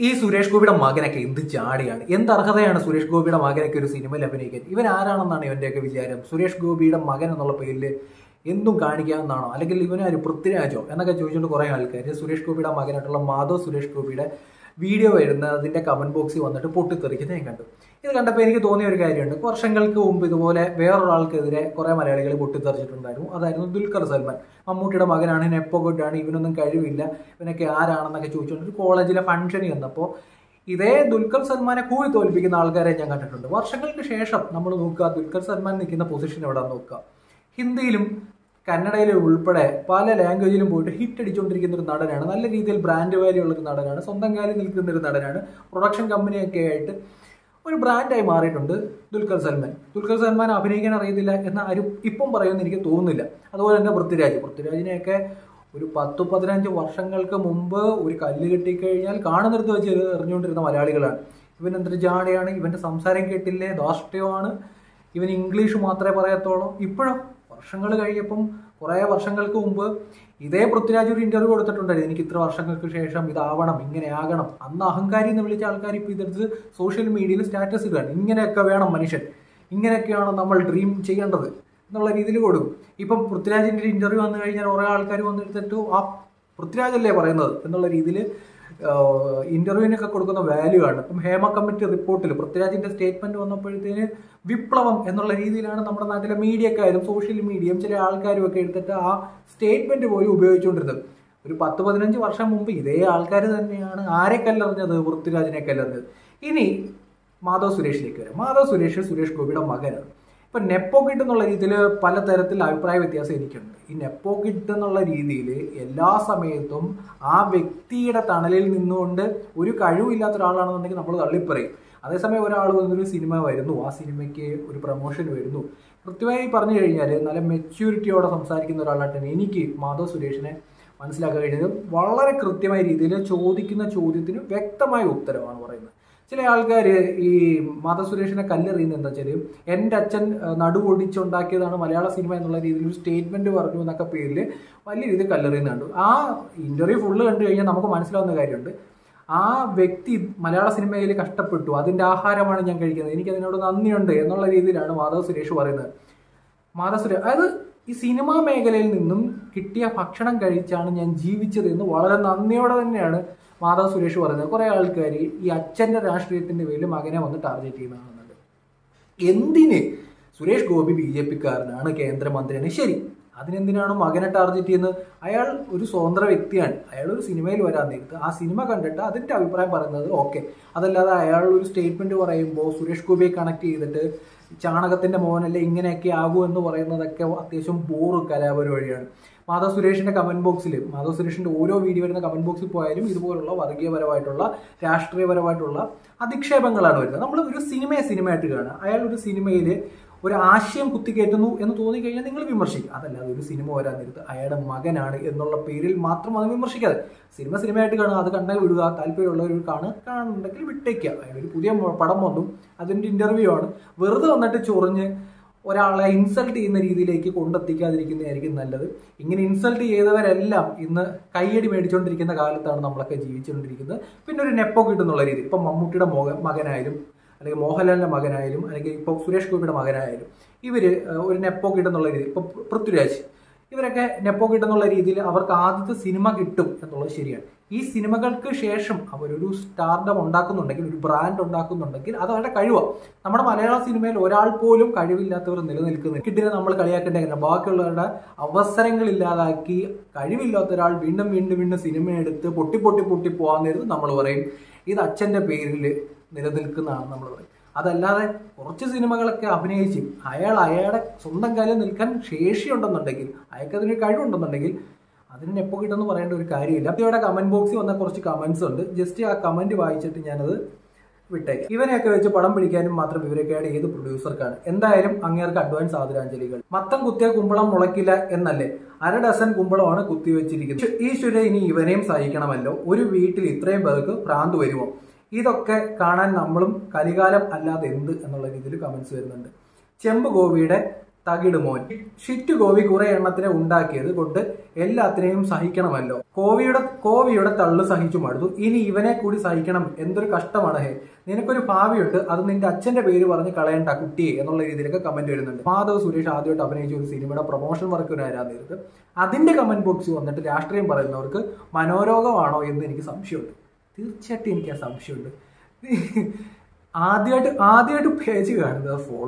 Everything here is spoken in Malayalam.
ഈ സുരേഷ് ഗോപിയുടെ മകനൊക്കെ എന്ത് ചാടിയാണ് എന്ത് അർഹതയാണ് സുരേഷ് ഗോപിയുടെ മകനൊക്കെ ഒരു സിനിമയിൽ അഭിനയിക്കാൻ ഇവൻ ആരാണെന്നാണ് ഇവന്റെയൊക്കെ വിചാരം സുരേഷ് ഗോപിയുടെ മകൻ എന്നുള്ള പേരിൽ എന്തും കാണിക്കാമെന്നാണോ അല്ലെങ്കിൽ ഇവനാര് പൃഥ്വിരാജോ എന്നൊക്കെ ചോദിച്ചുകൊണ്ട് കുറെ ആൾക്കാർ സുരേഷ് ഗോപിയുടെ മകനായിട്ടുള്ള മാധവ് സുരേഷ് ഗോപിയുടെ വീഡിയോ വരുന്ന അതിന്റെ കമന്റ് ബോക്സിൽ വന്നിട്ട് പൊട്ടിത്തെറിക്കുന്നത് ഞാൻ കണ്ടു ഇത് കണ്ടപ്പോൾ എനിക്ക് തോന്നിയ ഒരു കാര്യമുണ്ട് വർഷങ്ങൾക്ക് മുമ്പ് ഇതുപോലെ വേറൊരാൾക്കെതിരെ കുറെ മലയാളികൾ പൊട്ടിത്തെറിച്ചിട്ടുണ്ടായിരുന്നു അതായിരുന്നു ദുൽഖർ സൽമാൻ മമ്മൂട്ടിയുടെ മകനാണ് നെപ്പോ ഗുഡാണ് ഇവനൊന്നും കഴിവില്ല ഇവനൊക്കെ ആരാണെന്നൊക്കെ ചോദിച്ചുകൊണ്ട് ഒരു കോളേജിലെ ഫംഗ്ഷനിൽ വന്നപ്പോൾ ഇതേ ദുൽഖർ സൽമാനെ കൂടി തോൽപ്പിക്കുന്ന ആൾക്കാരെ ഞാൻ കണ്ടിട്ടുണ്ട് വർഷങ്ങൾക്ക് ശേഷം നമ്മൾ നോക്കുക ദുൽഖർ സൽമാൻ നിൽക്കുന്ന പൊസിഷൻ എവിടെ നോക്കുക ഹിന്ദിയിലും കന്നഡയിലും ഉൾപ്പെടെ പല ലാംഗ്വേജിലും പോയിട്ട് ഹിറ്റ് അടിച്ചുകൊണ്ടിരിക്കുന്ന ഒരു നടനാണ് നല്ല രീതിയിൽ ബ്രാൻഡ് വാല്യൂ ഉള്ള ഒരു നടനാണ് സ്വന്തം കാലിൽ നിൽക്കുന്ന ഒരു നടനാണ് പ്രൊഡക്ഷൻ കമ്പനിയൊക്കെ ആയിട്ട് ഒരു ബ്രാൻഡായി മാറിയിട്ടുണ്ട് ദുൽഖർ സൽമാൻ ദുൽഖർ സൽമാൻ അഭിനയിക്കാൻ അറിയത്തില്ല എന്ന് ആരും ഇപ്പം പറയുമെന്ന് എനിക്ക് തോന്നുന്നില്ല അതുപോലെ തന്നെ പൃഥ്വിരാജ് പൃഥ്വിരാജിനെയൊക്കെ ഒരു പത്ത് പതിനഞ്ച് വർഷങ്ങൾക്ക് മുമ്പ് ഒരു കല്ല് കെട്ടിക്കഴിഞ്ഞാൽ കാണുന്നിടത്ത് വെച്ച് എറിഞ്ഞുകൊണ്ടിരുന്ന മലയാളികളാണ് ഇവൻ എന്തൊരു ജാടയാണ് ഇവന്റെ സംസാരം കേട്ടില്ലേ ധാർഷ്ട്യമാണ് ഇവൻ ഇംഗ്ലീഷ് മാത്രമേ പറയത്തുള്ളൂ ഇപ്പോഴും വർഷങ്ങൾ കഴിയപ്പം കുറേ വർഷങ്ങൾക്ക് മുമ്പ് ഇതേ പൃഥ്വിരാജ് ഒരു ഇന്റർവ്യൂ കൊടുത്തിട്ടുണ്ടായിരുന്നു എനിക്ക് ഇത്ര വർഷങ്ങൾക്ക് ശേഷം ഇതാവണം ഇങ്ങനെ ആകണം അന്ന് അഹങ്കാരി എന്ന് വിളിച്ച ആൾക്കാർ ഇപ്പോൾ ഇതെടുത്ത് സോഷ്യൽ മീഡിയയിൽ സ്റ്റാറ്റസ് ഇടുകയാണ് ഇങ്ങനെയൊക്കെ വേണം മനുഷ്യൻ ഇങ്ങനെയൊക്കെയാണ് നമ്മൾ ഡ്രീം ചെയ്യേണ്ടത് എന്നുള്ള രീതിയിൽ കൊടുക്കും ഇപ്പം പൃഥ്വിരാജിന്റെ ഇന്റർവ്യൂ വന്നു കഴിഞ്ഞാൽ കുറേ ആൾക്കാർ വന്നെടുത്തിട്ട് ആ പൃഥ്വിരാജല്ലേ പറയുന്നത് എന്നുള്ള രീതിയിൽ ഇന്റർവ്യൂവിനൊക്കെ കൊടുക്കുന്ന വാല്യൂ ആണ് ഇപ്പം ഹേമ കമ്മിറ്റി റിപ്പോർട്ടിൽ പൃഥ്വിരാജിന്റെ സ്റ്റേറ്റ്മെന്റ് വന്നപ്പോഴത്തേന് വിപ്ലവം എന്നുള്ള രീതിയിലാണ് നമ്മുടെ നാട്ടിലെ മീഡിയക്കാരും സോഷ്യൽ മീഡിയയും ചില ആൾക്കാരും ഒക്കെ എടുത്തിട്ട് ആ സ്റ്റേറ്റ്മെന്റ് പോലും ഉപയോഗിച്ചുകൊണ്ടിരുന്നത് ഒരു പത്ത് പതിനഞ്ച് വർഷം മുമ്പ് ഇതേ ആൾക്കാർ തന്നെയാണ് ആരെ കല്ലെറിഞ്ഞത് പൃഥ്വിരാജിനെ കല്ലെറിഞ്ഞത് ഇനി മാധവ് സുരേഷിലേക്ക് വരാം മാധവ് സുരേഷ് സുരേഷ് ഗോപിയുടെ മകനാണ് ഇപ്പൊ നെപ്പോ കിഡ് എന്നുള്ള രീതിയിൽ പലതരത്തിൽ അഭിപ്രായ വ്യത്യാസം എനിക്കുണ്ട് ഈ നെപ്പോ കിഡ് എന്നുള്ള രീതിയിൽ എല്ലാ സമയത്തും ആ വ്യക്തിയുടെ തണലിൽ നിന്നുകൊണ്ട് ഒരു കഴിവില്ലാത്ത ഒരാളാണെന്നുണ്ടെങ്കിൽ നമ്മൾ തള്ളിപ്പറയും അതേസമയം ഒരാൾ വന്നൊരു സിനിമ വരുന്നു ആ സിനിമയ്ക്ക് ഒരു പ്രൊമോഷൻ വരുന്നു കൃത്യമായി പറഞ്ഞു കഴിഞ്ഞാൽ നല്ല മെച്യൂരിറ്റിയോടെ സംസാരിക്കുന്ന ഒരാളായിട്ടാണ് എനിക്ക് മാധവ് സുരേഷിനെ മനസ്സിലാക്കാൻ കഴിഞ്ഞത് വളരെ കൃത്യമായ രീതിയിൽ ചോദിക്കുന്ന ചോദ്യത്തിന് വ്യക്തമായ ഉത്തരവാണ് പറയുന്നത് ചില ആൾക്കാർ ഈ മാധവ് സുരേഷിനെ കല്ലെറിയുന്നത് എന്താ വെച്ചാൽ എൻ്റെ അച്ഛൻ നടുവൊടിച്ചുണ്ടാക്കിയതാണ് മലയാള സിനിമ എന്നുള്ള രീതിയിൽ ഒരു സ്റ്റേറ്റ്മെന്റ് പറഞ്ഞു എന്നൊക്കെ പേരിൽ വലിയ രീതിയിൽ കല്ലെറിയുന്നുണ്ട് ആ ഇന്റർവ്യൂ ഫുള്ള് കണ്ടു കഴിഞ്ഞാൽ നമുക്ക് മനസ്സിലാവുന്ന കാര്യമുണ്ട് ആ വ്യക്തി മലയാള സിനിമയിൽ കഷ്ടപ്പെട്ടു അതിന്റെ ആഹാരമാണ് ഞാൻ കഴിക്കുന്നത് എനിക്ക് അതിനോട് നന്ദിയുണ്ട് എന്നുള്ള രീതിയിലാണ് മാധവ് സുരേഷ് പറയുന്നത് മാധവ് സുരേഷ് അതായത് ഈ സിനിമാ മേഖലയിൽ നിന്നും കിട്ടിയ ഭക്ഷണം കഴിച്ചാണ് ഞാൻ ജീവിച്ചത് എന്ന് വളരെ നന്ദിയോടെ തന്നെയാണ് മാധവ് സുരേഷ് പറയുന്നത് കുറെ ആൾക്കാർ ഈ അച്ഛന്റെ രാഷ്ട്രീയത്തിന്റെ പേരിൽ മകനെ വന്ന് ടാർഗറ്റ് ചെയ്യുന്നതാണെന്നുണ്ട് എന്തിന് സുരേഷ് ഗോപി ബി ജെ പിക്കാരനാണ് കേന്ദ്രമന്ത്രിയാണ് ശരി അതിനെന്തിനാണ് മകനെ ടാർഗറ്റ് ചെയ്യുന്നത് അയാൾ ഒരു സ്വതന്ത്ര വ്യക്തിയാണ് അയാൾ ഒരു സിനിമയിൽ വരാൻ നേരത്ത് ആ സിനിമ കണ്ടിട്ട് അതിന്റെ അഭിപ്രായം പറയുന്നത് ഓക്കെ അതല്ലാതെ അയാൾ ഒരു സ്റ്റേറ്റ്മെന്റ് പറയുമ്പോൾ സുരേഷ് ഗോപിയെ കണക്ട് ചെയ്തിട്ട് ചാണകത്തിന്റെ മോനല്ലേ ഇങ്ങനെയൊക്കെ ആകൂ എന്ന് പറയുന്നതൊക്കെ അത്യാവശ്യം ബോറ് കലാപരിപാടിയാണ് മാധവ് സുരേഷിന്റെ കമന്റ് ബോക്സിൽ മാധവ് സുരേഷിന്റെ ഓരോ വീഡിയോ വരുന്ന കമന്റ് ബോക്സിൽ പോയാലും ഇതുപോലുള്ള വർഗീയപരമായിട്ടുള്ള രാഷ്ട്രീയപരമായിട്ടുള്ള അധിക്ഷേപങ്ങളാണ് വരുന്നത് നമ്മൾ ഒരു സിനിമയെ സിനിമയായിട്ട് കാണുക അയാൾ ഒരു സിനിമയിൽ ഒരു ആശയം കുത്തിക്കയറ്റുന്നു എന്ന് തോന്നിക്കഴിഞ്ഞാൽ നിങ്ങൾ വിമർശിക്കും അതല്ലാതെ ഒരു സിനിമ വരാൻ നേരത്ത് അയാളുടെ മകനാണ് എന്നുള്ള പേരിൽ മാത്രം അത് വിമർശിക്കാതെ സിനിമ സിനിമയായിട്ട് കാണുക അത് കണ്ടാൽ വിടുക താല്പര്യമുള്ളവർ കാണുക കാണുന്നുണ്ടെങ്കിൽ വിട്ടേക്കുക അതിനൊരു പുതിയ പടം വന്നു അതിന്റെ ഇന്റർവ്യൂ ആണ് വെറുതെ വന്നിട്ട് ചൊറിഞ്ഞ് ഒരാളെ ഇൻസൾട്ട് ചെയ്യുന്ന രീതിയിലേക്ക് കൊണ്ടെത്തിക്കാതിരിക്കുന്നതായിരിക്കും നല്ലത് ഇങ്ങനെ ഇൻസൾട്ട് ചെയ്തവരെല്ലാം ഇന്ന് കയ്യടി മേടിച്ചുകൊണ്ടിരിക്കുന്ന കാലത്താണ് നമ്മളൊക്കെ ജീവിച്ചുകൊണ്ടിരിക്കുന്നത് പിന്നെ ഒരു നെപ്പോ കിട്ടുന്നുള്ള രീതിയിൽ ഇപ്പം മമ്മൂട്ടിയുടെ മോക മകനായാലും അല്ലെങ്കിൽ മോഹൻലാലിന്റെ മകനായാലും അല്ലെങ്കിൽ ഇപ്പോൾ സുരേഷ് ഗോപിയുടെ മകനായാലും ഇവര് ഒരു നെപ്പോ കിട്ടുന്നുള്ള രീതിയിൽ ഇപ്പൊ പൃഥ്വിരാജ് ഇവരൊക്കെ നെപ്പോ കിട്ടുന്നുള്ള രീതിയിൽ അവർക്ക് ആദ്യത്തെ സിനിമ കിട്ടും എന്നുള്ളത് ശരിയാണ് ഈ സിനിമകൾക്ക് ശേഷം അവരൊരു സ്റ്റാർഡം ഉണ്ടാക്കുന്നുണ്ടെങ്കിൽ ഒരു ബ്രാൻഡ് ഉണ്ടാക്കുന്നുണ്ടെങ്കിൽ അത് അവരുടെ കഴിവാണ് നമ്മുടെ മലയാള സിനിമയിൽ ഒരാൾ പോലും കഴിവില്ലാത്തവർ നിലനിൽക്കുന്നില്ല കിട്ടിനെ നമ്മൾ കളിയാക്കേണ്ട എങ്ങനെ ബാക്കിയുള്ളവരുടെ അവസരങ്ങൾ ഇല്ലാതാക്കി കഴിവില്ലാത്ത ഒരാൾ വീണ്ടും വീണ്ടും വീണ്ടും സിനിമ എടുത്ത് പൊട്ടി പൊട്ടി പൊട്ടി പോകാൻ നേരത്ത് നമ്മൾ പറയും ഇത് അച്ഛന്റെ പേരിൽ നിലനിൽക്കുന്നതാണ് നമ്മൾ പറയും അതല്ലാതെ കുറച്ച് സിനിമകളൊക്കെ അഭിനയിച്ച് അയാൾ അയാളുടെ സ്വന്തം കാലിൽ നിൽക്കാൻ ശേഷിയുണ്ടെന്നുണ്ടെങ്കിൽ അയാൾക്ക് അതിന് കഴിവുണ്ടെന്നുണ്ടെങ്കിൽ അതിന് എപ്പോൾ കിട്ടുമെന്ന് പറയേണ്ട ഒരു കാര്യമില്ല ഇവിടെ കമന്റ് ബോക്സിൽ വന്ന കുറച്ച് കമന്റ്സ് ഉണ്ട് ജസ്റ്റ് ആ കമന്റ് വായിച്ചിട്ട് ഞാനത് വിട്ടേക്കാം ഇവനെയൊക്കെ വെച്ച് പടം പിടിക്കാനും മാത്രം വിവരക്കേട് ഏത് പ്രൊഡ്യൂസർക്കാണ് എന്തായാലും അങ്ങേർക്ക് അഡ്വാൻസ് ആദരാഞ്ജലികൾ മത്തം കുത്തിയ കുമ്പളം മുളക്കില്ല എന്നല്ലേ അര ഡസൻ കുമ്പളമാണ് കുത്തിവെച്ചിരിക്കുന്നത് ഈശ്വര ഇനി ഇവനെയും സഹിക്കണമല്ലോ ഒരു വീട്ടിൽ ഇത്രയും പേർക്ക് ഭ്രാന്ത് വരുമോ ഇതൊക്കെ കാണാൻ നമ്മളും കലികാലം അല്ലാതെ എന്ത് എന്നുള്ള രീതിയിൽ കമന്റ്സ് വരുന്നുണ്ട് ചെമ്പ് ഗോപിയുടെ തകിട് മോൻ ഷിറ്റ് കോവി കുറെ എണ്ണത്തിനെ ഉണ്ടാക്കിയത് കൊണ്ട് എല്ലാത്തിനെയും സഹിക്കണമല്ലോ കോവിയുടെ കോവിയുടെ തള്ളു സഹിച്ചു മടുത്തു ഇനി ഇവനെ കൂടി സഹിക്കണം എന്തൊരു കഷ്ടമാണ് ഹേ നിനക്കൊരു ഭാവിയുണ്ട് അത് നിന്റെ അച്ഛന്റെ പേര് പറഞ്ഞ് കളയണ്ട കുട്ടിയെ എന്നുള്ള രീതിയിലൊക്കെ കമന്റ് വരുന്നുണ്ട് മാധവ് സുരേഷ് ആദ്യമായിട്ട് അഭിനയിച്ച ഒരു സിനിമയുടെ പ്രൊമോഷൻ വർക്കിന് വരാൻ നേരത്ത് അതിന്റെ കമന്റ് ബോക്സ് വന്നിട്ട് രാഷ്ട്രീയം പറയുന്നവർക്ക് മനോരോഗമാണോ എന്ന് എനിക്ക് സംശയമുണ്ട് തീർച്ചയായിട്ടും എനിക്ക് ആ സംശയമുണ്ട് ആദ്യമായിട്ട് ആദ്യമായിട്ട് പേജ് കാണുന്നത് ഫോളോ